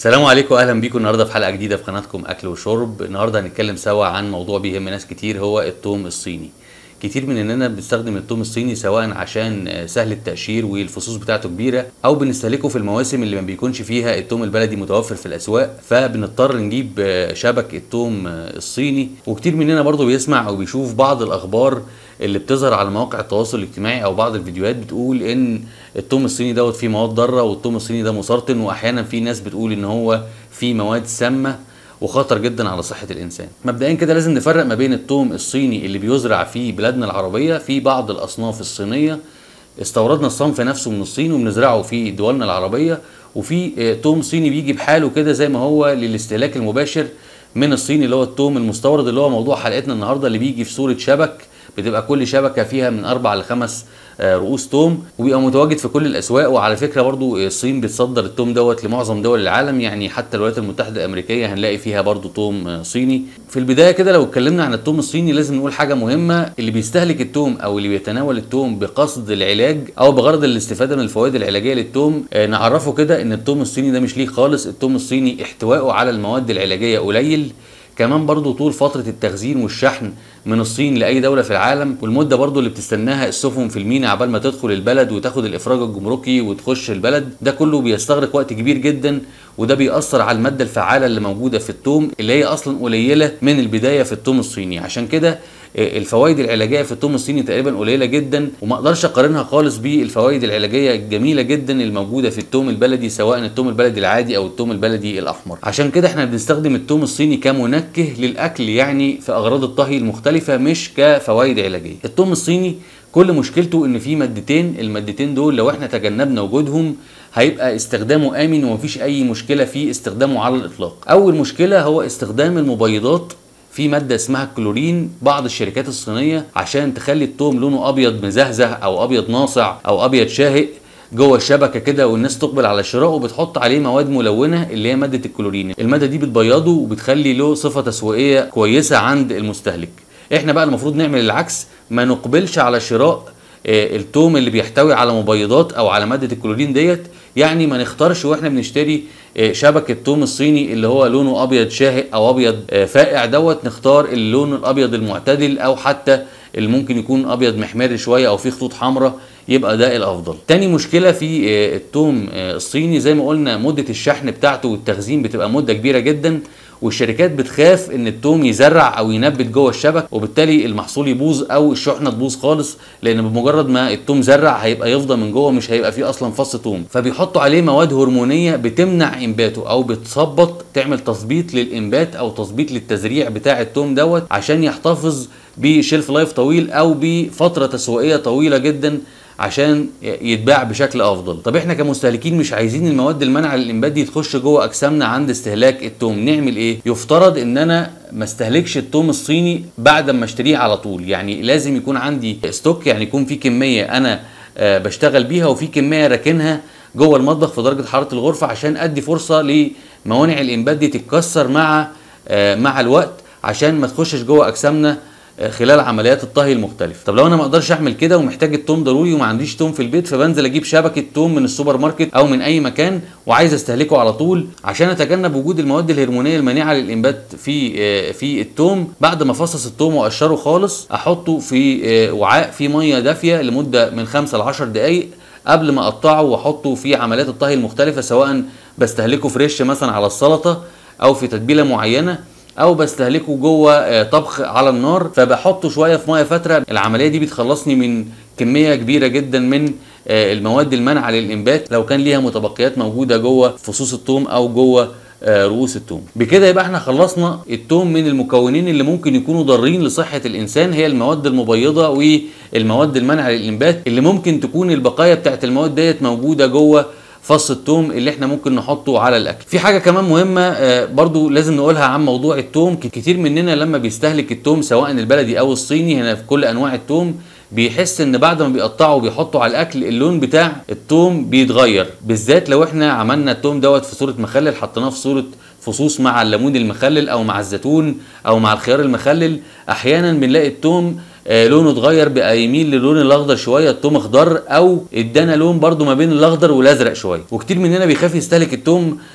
السلام عليكم واهلا بيكم النهارده في حلقه جديده في قناتكم اكل وشرب النهارده هنتكلم سوا عن موضوع بيهم ناس كتير هو الثوم الصيني كتير مننا بنستخدم الثوم الصيني سواء عشان آه، سهل التقشير والفصوص بتاعته كبيره او بنستهلكه في المواسم اللي ما بيكونش فيها الثوم البلدي متوفر في الاسواق فبنضطر نجيب آه، شبك الثوم آه، الصيني وكتير مننا برضو بيسمع او بيشوف بعض الاخبار اللي بتظهر على مواقع التواصل الاجتماعي او بعض الفيديوهات بتقول ان الثوم الصيني دوت فيه مواد ضاره والثوم الصيني ده مسرطن واحيانا في ناس بتقول ان هو فيه مواد سامه وخطر جدا على صحه الانسان. مبدئيا كده لازم نفرق ما بين الثوم الصيني اللي بيزرع في بلادنا العربيه في بعض الاصناف الصينيه استوردنا الصنف نفسه من الصين وبنزرعه في دولنا العربيه وفي آه، توم صيني بيجي بحاله كده زي ما هو للاستهلاك المباشر من الصين اللي هو التوم المستورد اللي هو موضوع حلقتنا النهارده اللي بيجي في صوره شبك بتبقى كل شبكه فيها من اربع لخمس آه، رؤوس توم وبيبقى متواجد في كل الاسواق وعلى فكره برضو الصين بتصدر التوم دوت لمعظم دول العالم يعني حتى الولايات المتحده الامريكيه هنلاقي فيها برضو توم آه، صيني في البدايه كده لو اتكلمنا عن التوم الصيني لازم نقول حاجه مهمه اللي بيستهلك التوم او اللي بيتناول التوم بقصد العلاج او بغرض الاستفاده من الفوائد العلاجيه للتوم آه، نعرفه كده ان التوم الصيني ده مش ليه خالص التوم الصيني احتوائه على المواد العلاجيه قليل كمان برضو طول فترة التخزين والشحن من الصين لأي دولة في العالم والمدة برضو اللي بتستناها السفن في المينا عبال ما تدخل البلد وتاخد الإفراج الجمركي وتخش البلد ده كله بيستغرق وقت كبير جدا وده بيأثر على المادة الفعالة اللي موجودة في التوم اللي هي أصلا قليلة من البداية في التوم الصيني عشان كده آه، الفوائد العلاجيه في التوم الصيني تقريبا قليله جدا وما اقدرش اقارنها خالص بالفوائد العلاجيه الجميله جدا الموجوده في التوم البلدي سواء التوم البلدي العادي او التوم البلدي الاحمر عشان كده احنا بنستخدم التوم الصيني كمنكه للاكل يعني في اغراض الطهي المختلفه مش كفوائد علاجيه التوم الصيني كل مشكلته ان فيه مادتين المادتين دول لو احنا تجنبنا وجودهم هيبقى استخدامه امن ومفيش اي مشكله في استخدامه على الاطلاق اول مشكله هو استخدام المبيضات في ماده اسمها الكلورين بعض الشركات الصينيه عشان تخلي التوم لونه ابيض مزهزه او ابيض ناصع او ابيض شاهق جوه الشبكه كده والناس تقبل على الشراء وبتحط عليه مواد ملونه اللي هي ماده الكلورين الماده دي بتبيضه وبتخلي له صفه تسويقيه كويسه عند المستهلك احنا بقى المفروض نعمل العكس ما نقبلش على شراء آه، التوم اللي بيحتوي على مبيضات او على ماده الكلورين ديت يعني ما نختارش واحنا بنشتري آه، شبكه توم الصيني اللي هو لونه ابيض شاهق او ابيض آه، فاقع دوت نختار اللون الابيض المعتدل او حتى اللي ممكن يكون ابيض محمر شويه او فيه خطوط حمراء يبقى ده الافضل تاني مشكله في آه، التوم آه، الصيني زي ما قلنا مده الشحن بتاعته والتخزين بتبقى مده كبيره جدا والشركات بتخاف ان التوم يزرع او ينبت جوه الشبك وبالتالي المحصول يبوظ او الشحنه تبوظ خالص لان بمجرد ما التوم زرع هيبقى يفضى من جوه مش هيبقى فيه اصلا فص توم فبيحطوا عليه مواد هرمونيه بتمنع انباته او بتثبط تعمل تثبيط للانبات او تثبيط للتزريع بتاع التوم دوت عشان يحتفظ بشيلف لايف طويل او بفتره تسويقيه طويله جدا عشان يتباع بشكل افضل طب احنا كمستهلكين مش عايزين المواد المانعه للانبات دي تخش جوه اجسامنا عند استهلاك التوم نعمل ايه يفترض ان انا ما استهلكش التوم الصيني بعد ما اشتريه على طول يعني لازم يكون عندي ستوك يعني يكون في كميه انا آه، بشتغل بيها وفي كميه راكنها جوه المطبخ في درجه حراره الغرفه عشان ادي فرصه لموانع الانبات دي تتكسر مع آه، مع الوقت عشان ما تخشش جوه اجسامنا خلال عمليات الطهي المختلفه طب لو انا ما اقدرش اعمل كده ومحتاج التوم ضروري وما عنديش توم في البيت فبنزل اجيب شبكه توم من السوبر ماركت او من اي مكان وعايز استهلكه على طول عشان اتجنب وجود المواد الهرمونيه المانعه للانبات في آه، في التوم بعد ما افصص التوم واقشره خالص احطه في آه، وعاء فيه ميه دافيه لمده من 5 ل 10 دقائق قبل ما اقطعه واحطه في عمليات الطهي المختلفه سواء بستهلكه فريش مثلا على السلطه او في تتبيله معينه او بستهلكه جوه آه، طبخ على النار فبحطه شويه في ميه فتره العمليه دي بتخلصني من كميه كبيره جدا من آه، المواد المانعه للانبات لو كان ليها متبقيات موجوده جوه فصوص الثوم او جوه آه، رؤوس الثوم بكده يبقى احنا خلصنا الثوم من المكونين اللي ممكن يكونوا ضارين لصحه الانسان هي المواد المبيضه والمواد المانعه للانبات اللي ممكن تكون البقايا بتاعت المواد ديت موجوده جوه فص التوم اللي احنا ممكن نحطه على الاكل في حاجه كمان مهمه آه، برضو لازم نقولها عن موضوع التوم ك- كتير مننا لما بيستهلك التوم سواء البلدي او الصيني هنا في كل انواع التوم بيحس ان بعد ما بيقطعه وبيحطه على الاكل اللون بتاع التوم بيتغير بالذات لو احنا عملنا التوم دوت في صوره مخلل حطيناه في صوره فصوص مع الليمون المخلل او مع الزيتون او مع الخيار المخلل احيانا بنلاقي التوم آه، لونه اتغير بقى يميل للون الاخضر شويه التوم اخضر او ادانا لون برضو ما بين الاخضر والازرق شويه وكتير مننا بيخاف يستهلك التوم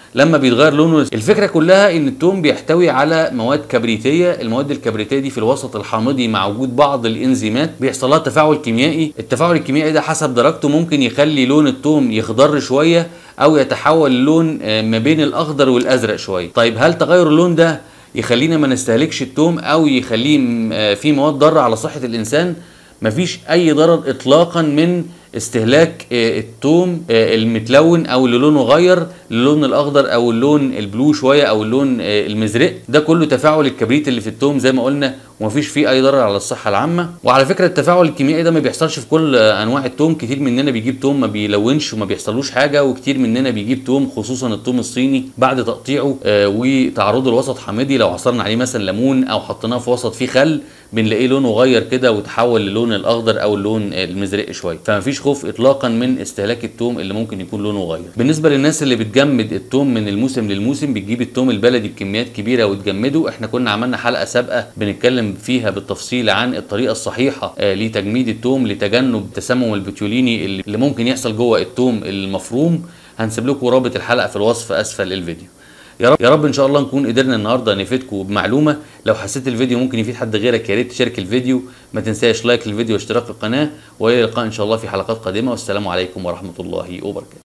لما بيتغير لونه الفكره كلها ان التوم بيحتوي على مواد كبريتيه المواد الكبريتيه دي في الوسط الحامضي مع وجود بعض الانزيمات بيحصل لها تفاعل كيميائي التفاعل الكيميائي ده حسب درجته ممكن يخلي لون التوم يخضر شويه او يتحول للون آه، ما بين الاخضر والازرق شويه طيب هل تغير اللون ده يخلينا ما نستهلكش التوم او يخليه م- آه، فيه مواد ضاره على صحه الانسان مفيش اي ضرر اطلاقا من استهلاك آه، التوم آه، المتلون او اللي لونه غير للون الاخضر او اللون البلو شويه او اللون آه، المزرق ده كله تفاعل الكبريت اللي في التوم زي ما قلنا ومفيش فيه اي ضرر على الصحه العامه وعلى فكره التفاعل الكيميائي ده ما بيحصلش في كل آه، انواع التوم كتير مننا بيجيب توم ما بيلونش وما بيحصلوش حاجه وكتير مننا بيجيب توم خصوصا التوم الصيني بعد تقطيعه آه، وتعرضه لوسط حامضي لو عصرنا عليه مثلا ليمون او حطيناه في وسط فيه خل بنلاقيه لونه غير كده وتحول للون الاخضر او اللون المزرق شويه فمفيش خوف اطلاقا من استهلاك التوم اللي ممكن يكون لونه غير بالنسبه للناس اللي بتجمد التوم من الموسم للموسم بتجيب التوم البلدي بكميات كبيره وتجمده احنا كنا عملنا حلقه سابقه بنتكلم فيها بالتفصيل عن الطريقه الصحيحه آه، لتجميد التوم لتجنب التسمم البتيوليني اللي اللي ممكن يحصل جوه التوم المفروم هنسيب لكم رابط الحلقه في الوصف اسفل الفيديو يا رب يا رب ان شاء الله نكون قدرنا النهارده نفيدكم بمعلومه لو حسيت الفيديو ممكن يفيد حد غيرك يا ريت تشارك الفيديو ما تنساش لايك للفيديو واشتراك في القناه والى اللقاء ان شاء الله في حلقات قادمه والسلام عليكم ورحمه الله وبركاته